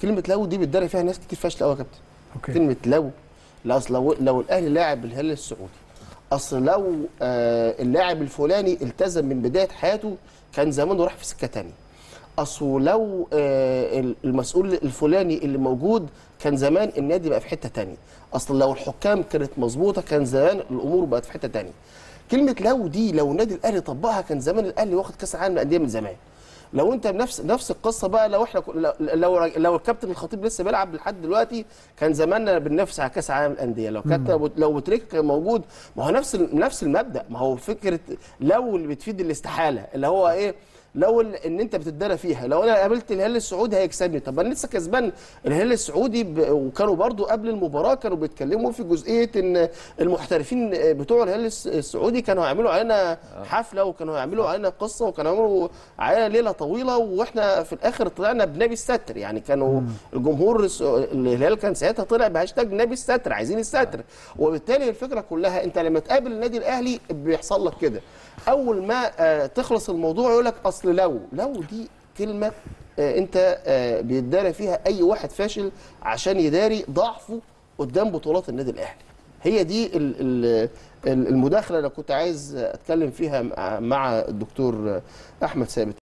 كلمه لو دي بتداري فيها ناس كتير فاشله قوي يا كابتن اوكي كلمه لو لا اصل لو لو الاهلي لاعب الهلال السعودي اصل لو آه اللاعب الفلاني التزم من بدايه حياته كان زمانه راح في سكه تانية اصل لو آه المسؤول الفلاني اللي موجود كان زمان النادي بقى في حته تانية اصل لو الحكام كانت مظبوطه كان زمان الامور بقت في حته تانية كلمه لو دي لو النادي الاهلي طبقها كان زمان الاهلي واخد كاس العالم للانديه من زمان لو انت بنفس نفس القصه بقى لو احنا لو لو, لو الكابتن الخطيب لسه بيلعب لحد دلوقتي كان زماننا بننافس على كاس العالم للانديه لو كانت لو بوتريكا كان موجود ما هو نفس ال- نفس المبدا ما هو فكره لو اللي بتفيد الاستحاله اللي هو ايه لو ال- ان انت بتتدرى فيها لو انا قابلت الهلال السعودي هيكسبني طب انا لسه كسبان الهلال السعودي ب... وكانوا برضو قبل المباراه كانوا بيتكلموا في جزئيه ان المحترفين بتوع الهلال الس- السعودي كانوا هيعملوا علينا حفله وكانوا هيعملوا علينا قصه وكانوا هيعملوا علينا ليله طويله واحنا في الاخر طلعنا بنبي الستر يعني كانوا الجمهور الس- الهلال كان ساعتها طلع بهاشتاج نبي الستر عايزين الستر وبالتالي الفكره كلها انت لما تقابل النادي الاهلي بيحصل لك كده اول ما آه، تخلص الموضوع يقول لك اصل لو لو دي كلمه آه، انت آه، بيتدارى فيها اي واحد فاشل عشان يداري ضعفه قدام بطولات النادي الاهلي هي دي ال- ال- ال- المداخله اللي كنت عايز اتكلم فيها مع- مع الدكتور احمد ثابت